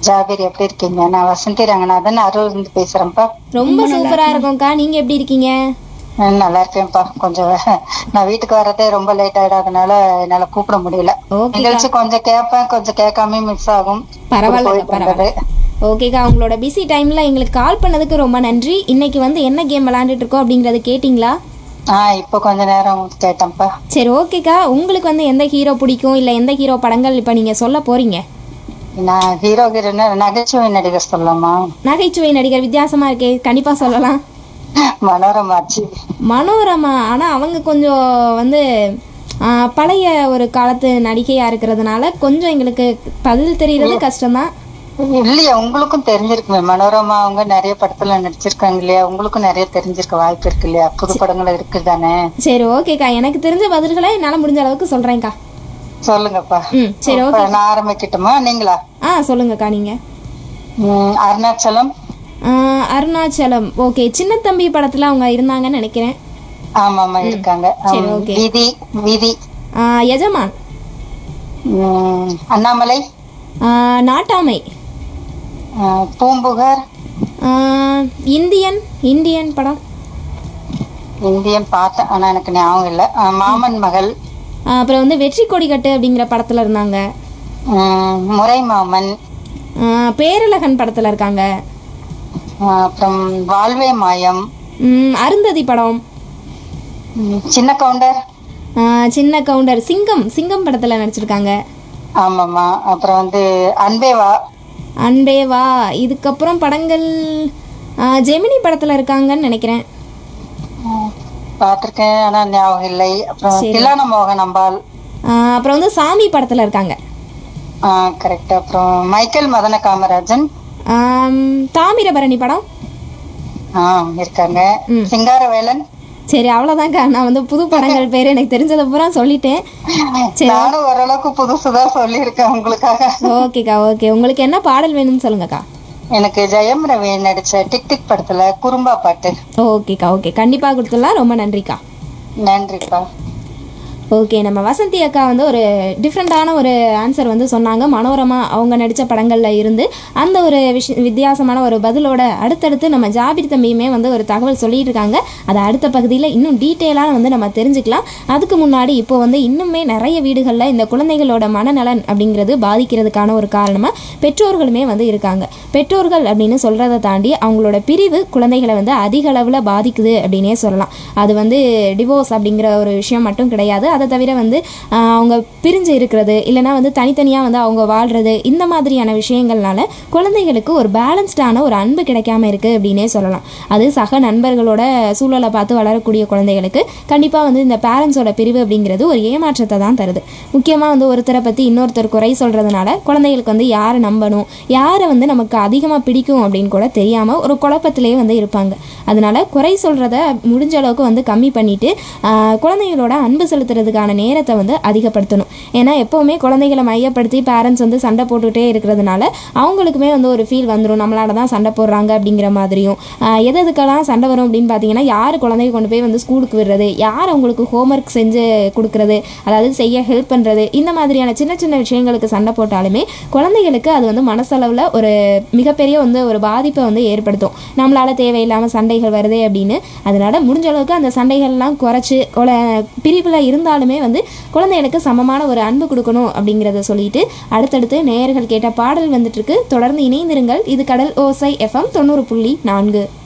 ஜாபீர் எப்படி இருக்கீங்க நான் வசந்தி ரங்கநாதன் அருள் இருந்து பேசுறேன்ப்பா ரொம்ப சூப்பரா இருக்கும்க்கா நீங்க எப்படி இருக்கீங்க ம், நல்லா இருக்கேன்ப்பா கொஞ்சம் வே- நான் வீட்டுக்கு வர்றதே ரொம்ப லேட் ஆயிடாதனால என்னால கூப்பிட முடியல ஓகேக்கா நிகழ்ச்சி கொஞ்சம் கேட்பேன் கொஞ்சம் கேட்காம மிஸ் ஆகும் பரவாயில்ல போயிட்டு பரவாயில்ல வந்தது. ஓகேக்கா உங்களோட பிஸி டைம்ல எங்களுக்கு கால் பண்ணதுக்கு ரொம்ப நன்றி இன்னைக்கு வந்து என்ன கேம் விளையாண்டுட்டு இருக்கோம் அப்படிங்கறத கேட்டிங்களா ஆ இப்போ கொஞ்ச நேரம் கேட்டேன்ப்பா சரி ஓகேக்கா உங்களுக்கு வந்து எந்த ஹீரோ பிடிக்கும் இல்லை எந்த ஹீரோ படங்கள் இப்போ நீங்கள் சொல்ல போறீங்க நான் ஹீரோ ஹீரோன்னு நகைச்சுவை நடிகர் சொல்லலாமா நகைச்சுவை நடிகர் வித்தியாசமா இருக்கே கண்டிப்பாக சொல்லலாம் மனோரமாச்சு மனோரமா ஆனால் அவங்க கொஞ்சம் வந்து ஆ, பழைய ஒரு காலத்து நடிகையாக இருக்கிறதுனால கொஞ்சம் எங்களுக்கு பதில் தெரியறது கஷ்டம்தான் இல்லையா உங்களுக்கும் தெரிஞ்சிருக்குமே மனோரமா அவங்க நிறைய படத்துல நடிச்சிருக்காங்க இல்லையா உங்களுக்கும் நிறைய தெரிஞ்சிருக்க வாய்ப்பு இருக்கு இல்லையா புது படங்கள் இருக்கு தானே சரி ஓகேக்கா எனக்கு தெரிஞ்ச பதில்களை என்னால் முடிஞ்ச அளவுக்கு சொல்கிறேன்க்கா சொல்லுங்கப்பா ம் சரி ஓகே இப்ப நான் ஆரம்பிக்கட்டுமா நீங்களா ஆ சொல்லுங்கக்கா நீங்கள் ம், அருணாச்சலம் அருணாச்சலம் ஓகே சின்ன தம்பி படத்தில் அவங்க இருந்தாங்கன்னு நினைக்கிறேன் ஆமா ஆமா இருக்காங்க சரி, ஆம், okay. விதி விதி ஆ, எஜமான் ம், அண்ணாமலை ஆ, நாட்டாமை ஆ, பூம்புகார் ஆ, இந்தியன் இந்தியன் படம் இந்தியன் பார்த்தேன் ஆனா எனக்கு ஞாபகம் இல்ல ஆ, மாமன் மகள் ஆ, அப்புறம் வந்து வெற்றி கொடிக்கட்டு அப்படிங்கிற படத்தில் இருந்தாங்க ம், முறை மாமன் ஆ, பேரழகன் படத்தில் இருக்காங்க ஆ, அப்புறம் வாழ்வே மாயம் ம், அருந்ததி படம் ம், சின்ன கவுண்டர் ஆ, சின்ன கவுண்டர் சிங்கம் சிங்கம் படத்தில் நடிச்சிருக்காங்க ஆமாம்மா அப்புறம் வந்து அன்பேவா அன்பே வா இதுக்கப்புறம் படங்கள் ஆ, ஜெமினி படத்தில் இருக்காங்கன்னு நினைக்கிறேன் பார்த்திருக்கேன் ஆனா ஞாபகம் இல்லை அப்புறம் தில்லான மோகன் அம்பாள் ஆ, அப்புறம் வந்து சாமி படத்தில் இருக்காங்க கரெக்ட் அப்புறம் மைக்கேல் மதன காமராஜன் ஆம், தாமிரபரணி படம் ஆ இருக்காங்க சிங்காரவேலன் சரி அவ்வளோதான்க்கா நான் வந்து புது படங்கள் பேர் எனக்கு தெரிஞ்சதை பூரா சொல்லிட்டேன் நானும் ஓரளவுக்கு புதுசுதான் சொல்லியிருக்கேன் உங்களுக்காக ஓகேக்கா ஓகே உங்களுக்கு என்ன பாடல் வேணும்னு சொல்லுங்கக்கா எனக்கு ஜெயம் ரவி நடிச்ச டிக் டிக் படத்துல குறும்பா பாட்டு ஓகேக்கா ஓகே கண்டிப்பாக கொடுத்துடலாம் ரொம்ப நன்றிக்கா நன்றிப்பா ஓகே நம்ம வசந்தி அக்கா வந்து ஒரு டிஃப்ரெண்ட்டான ஒரு ஆன்சர் வந்து சொன்னாங்க மனோரமா அவங்க நடித்த படங்களில் இருந்து அந்த ஒரு விஷ வித்தியாசமான ஒரு பதிலோட அடுத்தடுத்து நம்ம ஜாபிர் தம்பியுமே வந்து ஒரு தகவல் சொல்லிட்டு இருக்காங்க அதை அடுத்த பகுதியில் இன்னும் டீட்டெயிலாக வந்து நம்ம தெரிஞ்சுக்கலாம் அதுக்கு முன்னாடி இப்போ வந்து இன்னுமே நிறைய வீடுகளில் இந்த குழந்தைகளோட மனநலன் அப்படிங்கிறது பாதிக்கிறதுக்கான ஒரு காரணமாக பெற்றோர்களுமே வந்து இருக்காங்க பெற்றோர்கள் அப்படின்னு சொல்கிறத தாண்டி அவங்களோட பிரிவு குழந்தைகளை வந்து அதிக அளவில் பாதிக்குது அப்படின்னே சொல்லலாம் அது வந்து டிவோர்ஸ் அப்படிங்கிற ஒரு விஷயம் மட்டும் கிடையாது அதை தவிர வந்து ஆஹ், அவங்க பிரிஞ்சு இருக்கிறது இல்லைனா வந்து தனித்தனியாக வந்து அவங்க வாழ்கிறது இந்த மாதிரியான விஷயங்கள்னால குழந்தைகளுக்கு ஒரு பேலன்ஸ்டான ஒரு அன்பு கிடைக்காம இருக்குது அப்படின்னே சொல்லலாம் அது சக நண்பர்களோட சூழலை பார்த்து வளரக்கூடிய குழந்தைகளுக்கு கண்டிப்பாக வந்து இந்த பேரண்ட்ஸோட பிரிவு அப்படிங்கிறது ஒரு ஏமாற்றத்தை தான் தருது முக்கியமாக வந்து ஒருத்தரை பற்றி இன்னொருத்தர் குறை சொல்கிறதுனால குழந்தைகளுக்கு வந்து யாரை நம்பணும் யாரை வந்து நமக்கு அதிகமாக பிடிக்கும் அப்படின்னு கூட தெரியாமல் ஒரு குழப்பத்திலே வந்து இருப்பாங்க அதனால குறை சொல்கிறத முடிஞ்ச அளவுக்கு வந்து கம்மி பண்ணிட்டு ஆஹ், குழந்தைகளோட அன்பு செலுத்துறதுக்கான நேரத்தை வந்து அதிகப்படுத்தணும் ஏன்னா எப்போவுமே குழந்தைகளை மையப்படுத்தி பேரண்ட்ஸ் வந்து சண்டை போட்டுக்கிட்டே இருக்கிறதுனால அவங்களுக்குமே வந்து ஒரு ஃபீல் வந்துடும் நம்மளால தான் சண்டை போடுறாங்க அப்படிங்கிற மாதிரியும் ஆஹ், எது எதுக்கெல்லாம் சண்டை வரும் அப்படின்னு பார்த்தீங்கன்னா யார் குழந்தைய கொண்டு போய் வந்து ஸ்கூலுக்கு விடுறது யார் அவங்களுக்கு ஹோம்ஒர்க் செஞ்சு கொடுக்கறது அதாவது செய்ய ஹெல்ப் பண்ணுறது இந்த மாதிரியான சின்ன சின்ன விஷயங்களுக்கு சண்டை போட்டாலுமே குழந்தைகளுக்கு அது வந்து மனசளவில் ஒரு மிகப்பெரிய வந்து ஒரு பாதிப்பை வந்து ஏற்படுத்தும் நம்மளால தேவையில்லாமல் சண்டைகள் வருதே அப்படின்னு அதனால முடிஞ்ச அளவுக்கு அந்த சண்டைகள்லாம் குறைச்சி பிரிவில் இருந்தாலுமே வந்து குழந்தைகளுக்கு சமமான ஒரு அன்பு கொடுக்கணும் அப்படிங்கிறத சொல்லிட்டு அடுத்தடுத்து நேயர்கள் கேட்ட பாடல் வந்துட்டு இருக்கு தொடர்ந்து இணைந்திருங்கள் இது கடல் ஓசை எஃப்எம் தொண்ணூறு புள்ளி நான்கு